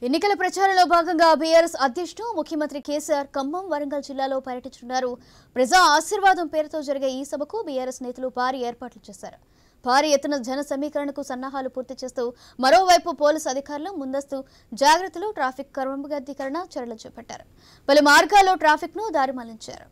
ఎన్నికల ప్రచారంలో భాగంగా బీఆర్ఎస్ అధ్యక్షుడు ముఖ్యమంత్రి కేసీఆర్ ఖమ్మం వరంగల్ జిల్లాలో పర్యటించనున్నారు ప్రజా ఆశీర్వాదం పేరుతో జరిగే ఈ సభకు బీఆర్ఎస్ నేతలు భారీ ఏర్పాట్లు చేశారు భారీ ఎత్తున జన సమీకరణకు సన్నాహాలు పూర్తి చేస్తూ మరోవైపు పోలీసు అధికారులు ముందస్తు జాగ్రత్తలు ట్రాఫిక్ క్రమబద్ధీకరణ చర్యలు చేపట్టారు పలు మార్గాల్లో ట్రాఫిక్ ను దారి మళ్లించారు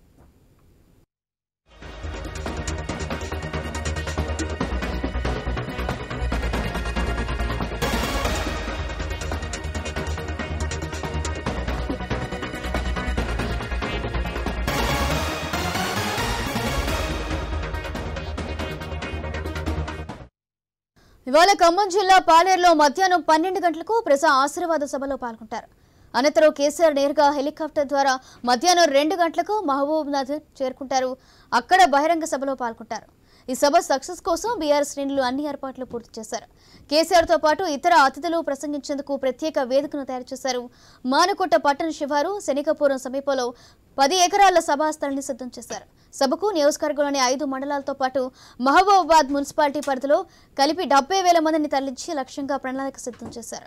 ఇవాళ ఖమ్మం జిల్లా పాలేరులో మధ్యాహ్నం పన్నెండు గంటలకు ప్రజా ఆశీర్వాద సభలో పాల్గొంటారు అనంతరం కేసీఆర్ నేరుగా హెలికాప్టర్ ద్వారా మధ్యాహ్నం రెండు గంటలకు మహబూబ్ నగర్ చేరుకుంటారు అక్కడ బహిరంగ సభలో పాల్గొంటారు ఈ సభ సక్సెస్ కోసం బీఆర్ఎస్ శ్రేణులు అన్ని ఏర్పాట్లు పూర్తి చేశారు కేసీఆర్ తో పాటు ఇతర అతిథులు ప్రసంగించేందుకు ప్రత్యేక వేదికను తయారు చేశారు మానుకోట పట్టణ శివారు శనికపురం సమీపంలో పది ఎకరాల సభా స్థలాన్ని సిద్ధం చేశారు సభకు నియోజకవర్గంలోని ఐదు మండలాలతో పాటు మహబూబాబాద్ మున్సిపాలిటీ పరిధిలో కలిపి డెబ్బై వేల మందిని తరలించి లక్ష్యంగా ప్రణాళిక సిద్ధం చేశారు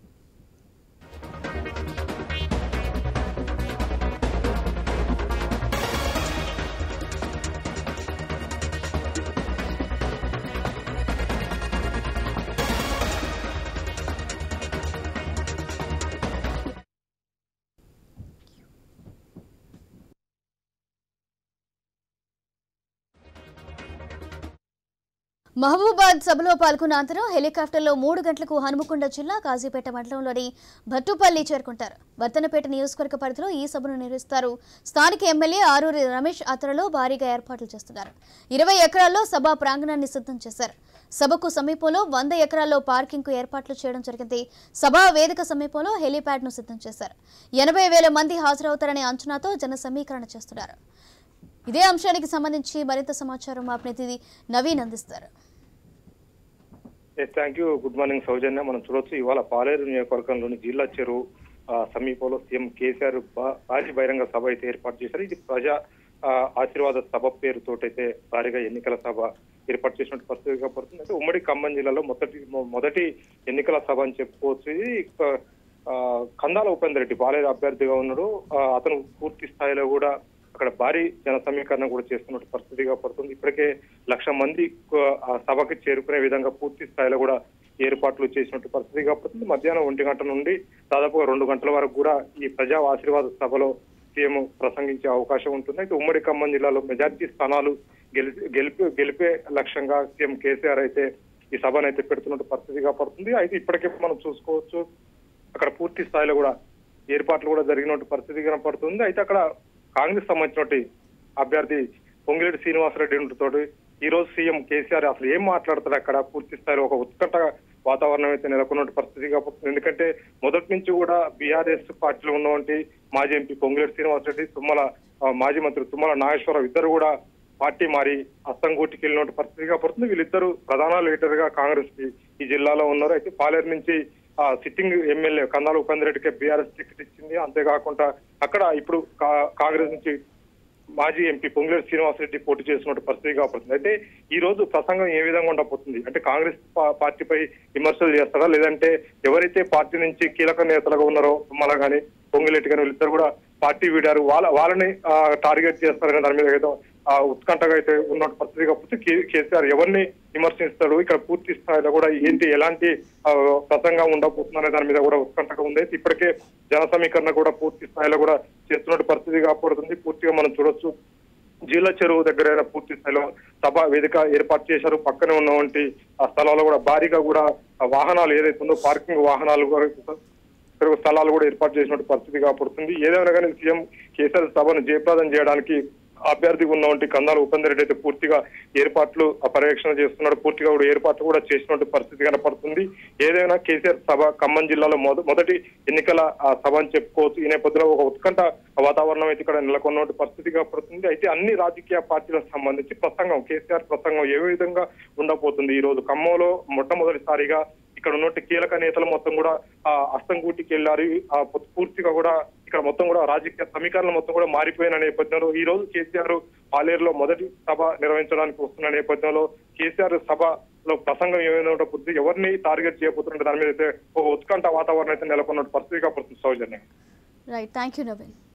మహబూబాద్ సభలో పాల్గొన్న అనంతరం హెలికాప్టర్లో మూడు గంటలకు హనుమకొండ జిల్లా కాజీపేట మండలంలోని భట్టుపల్లి చేరుకుంటారు వర్తనపేట నియోజకవర్గ పరిధిలో ఈ సభను నిర్వహిస్తారు స్థానిక ఎమ్మెల్యే ఆరూరి రమేష్ అతరలో భారీగా ఏర్పాట్లు చేస్తున్నారు ఇరవై ఎకరాల్లో సభా ప్రాంగణాన్ని సిద్ధం చేశారు సభకు సమీపంలో వంద ఎకరాల్లో పార్కింగ్ కు ఏర్పాట్లు చేయడం జరిగింది సభా వేదిక సమీపంలో హెలీప్యాడ్ ను సిద్ధం చేశారు ఎనభై వేల మంది హాజరవుతారనే అంచనాతో జన సమీకరణ చేస్తున్నారు ఇదే అంశానికి సంబంధించి మరింత సమాచారం మా ప్రతినిధి నవీన్ అందిస్తారు thank you good morning Soujanya మనం చూడొచ్చు ఇవాళ పాలేరు నియోజకవర్గంలోని జిల్లా చెరువు ఆ, సమీపంలో సీఎం కేసీఆర్ భా- భారీ బహిరంగ సభ అయితే ఏర్పాటు చేశారు ఇది ప్రజా ఆ, ఆశీర్వాద సభ పేరుతోటైతే భారీగా ఎన్నికల సభ ఏర్పాటు చేసినట్టు పరిస్థితిగా పడుతుంది అంటే ఉమ్మడి ఖమ్మం జిల్లాలో మొదటి మొ- మొదటి ఎన్నికల సభ అని చెప్పుకోవచ్చు ఇది ఆ, కందాల ఉపేందర్ రెడ్డి పాలేరు అభ్యర్థిగా ఉన్నాడు ఆ, అతను పూర్తి స్థాయిలో కూడా అక్కడ భారీ జన సమీకరణ కూడా చేస్తున్నట్టు పరిస్థితిగా పడుతుంది ఇప్పటికే లక్ష మంది కు- ఆ సభకి చేరుకునే విధంగా పూర్తి స్థాయిలో కూడా ఏర్పాట్లు చేసినట్టు పరిస్థితిగా పడుతుంది మధ్యాహ్నం ఒంటి గంట నుండి దాదాపుగా రెండు గంటల వరకు కూడా ఈ ప్రజా ఆశీర్వాద సభలో సీఎం ప్రసంగించే అవకాశం ఉంటుంది అయితే ఉమ్మడి ఖమ్మం జిల్లాలో మెజార్టీ స్థానాలు గెలిపి గెలిపి గెలిపే లక్ష్యంగా సీఎం కేసీఆర్ అయితే ఈ సభను అయితే పెడుతున్నట్టు పరిస్థితిగా పడుతుంది అయితే ఇప్పటికే మనం చూసుకోవచ్చు అక్కడ పూర్తి స్థాయిలో కూడా ఏర్పాట్లు కూడా జరిగినట్టు పరిస్థితి కనపడుతుంది అయితే అక్కడ కాంగ్రెస్ సంబంధించినటువంటి అభ్యర్థి పొంగిరెడ్డి శ్రీనివాసరెడ్డి తోటి ఈ రోజు సీఎం కేసీఆర్ అసలు ఏం మాట్లాడతాడు అక్కడ పూర్తి స్థాయిలో ఒక ఉత్కంఠ వాతావరణం అయితే నెలకొన్నట్టు పరిస్థితిగా పడుతుంది ఎందుకంటే మొదటి నుంచి కూడా బీఆర్ఎస్ పార్టీలో ఉన్నటువంటి మాజీ ఎంపీ పొంగిరెడ్డి శ్రీనివాసరెడ్డి తుమ్మల ఆ, మాజీ మంత్రి తుమ్మల నాగేశ్వరరావు ఇద్దరు కూడా పార్టీ మారి అస్తంగూటికి వెళ్ళినట్టు పరిస్థితిగా పడుతుంది వీళ్ళిద్దరు ప్రధాన లీడర్ గా కాంగ్రెస్ కి ఈ జిల్లాలో ఉన్నారు అయితే పాలేరు నుంచి ఆ సిట్టింగ్ ఎమ్మెల్యే కందాల ఉపేందర్ రెడ్డికి బీఆర్ఎస్ టికెట్ ఇచ్చింది అంతేకాకుండా అక్కడ ఇప్పుడు కా- కాంగ్రెస్ నుంచి మాజీ ఎంపీ పొంగులేరు శ్రీనివాసరెడ్డి పోటీ చేసినట్టు పరిస్థితి కాబడుతుంది అయితే ఈ రోజు ప్రసంగం ఏ విధంగా ఉండబోతుంది అంటే కాంగ్రెస్ పా- పార్టీపై విమర్శలు చేస్తారా లేదంటే ఎవరైతే పార్టీ నుంచి కీలక నేతలుగా ఉన్నారో తుమ్మల గాని పొంగులేటి గాని వీళ్ళిద్దరు కూడా పార్టీ వీడారు వాళ్ళ వాళ్ళని ఆ, టార్గెట్ చేస్తారని దాని మీద ఏదో ఆ, ఉత్కంఠగా అయితే ఉన్నట్టు పరిస్థితి కాకపోతే కే- కేసీఆర్ ఎవరిని విమర్శిస్తాడు ఇక్కడ పూర్తి స్థాయిలో కూడా ఏంటి ఎలాంటి ఆ, ప్రసంగం ఉండబోతుంది అనే దాని మీద కూడా ఉత్కంఠగా ఉంది అయితే ఇప్పటికే జన సమీకరణ కూడా పూర్తి స్థాయిలో కూడా చేస్తున్నట్టు పరిస్థితి కాపాడుతుంది పూర్తిగా మనం చూడొచ్చు జీల చెరువు దగ్గర పూర్తి స్థాయిలో సభ వేదిక ఏర్పాటు చేశారు పక్కనే ఉన్నటువంటి ఆ స్థలాల్లో కూడా భారీగా కూడా ఆ వాహనాలు ఏదైతే ఉందో పార్కింగ్ వాహనాలు కూడా ఇతర స్థలాలు కూడా ఏర్పాటు చేసినట్టు పరిస్థితి కాపాడుతుంది ఏదైనా కానీ సీఎం కేసీఆర్ సభను జయప్రదం చేయడానికి అభ్యర్థిగా ఉన్నటువంటి కందాల ఉపేందర్ రెడ్డి అయితే పూర్తిగా ఏర్పాట్లు ఆ పర్యవేక్షణ చేస్తున్నాడు పూర్తిగా కూడా ఏర్పాట్లు కూడా చేసినట్టు పరిస్థితి కనపడుతుంది ఏదైనా కేసీఆర్ సభ ఖమ్మం జిల్లాలో మొద- మొదటి ఎన్నికల ఆ సభ అని చెప్పుకోవచ్చు ఈ నేపథ్యంలో ఒక ఉత్కంఠ వాతావరణం అయితే ఇక్కడ నెలకొన్నటువంటి పరిస్థితి కనపడుతుంది అయితే అన్ని రాజకీయ పార్టీలకు సంబంధించి ప్రసంగం కేసీఆర్ ప్రసంగం ఏ విధంగా ఉండబోతుంది ఈ రోజు ఖమ్మంలో మొట్టమొదటిసారిగా ఇక్కడ ఉన్నట్టు కీలక నేతలు మొత్తం కూడా ఆ అస్తంగూటికి వెళ్ళారు ఆ పూర్తిగా కూడా ఇక్కడ మొత్తం కూడా రాజకీయ సమీకరణలు మొత్తం కూడా మారిపోయిన నేపథ్యంలో ఈ రోజు కేసీఆర్ పాలేరులో మొదటి సభ నిర్వహించడానికి వస్తున్న నేపథ్యంలో కేసీఆర్ సభ లో ప్రసంగం ఏమైనా ఉంటే పూర్తి ఎవరిని టార్గెట్ చేయబోతుంటే దాని మీద అయితే ఒక ఉత్కంఠ వాతావరణం అయితే నెలకొన్న పరిస్థితిగా పడుతుంది సౌజన్యం రైట్ థ్యాంక్ యూ నవీన్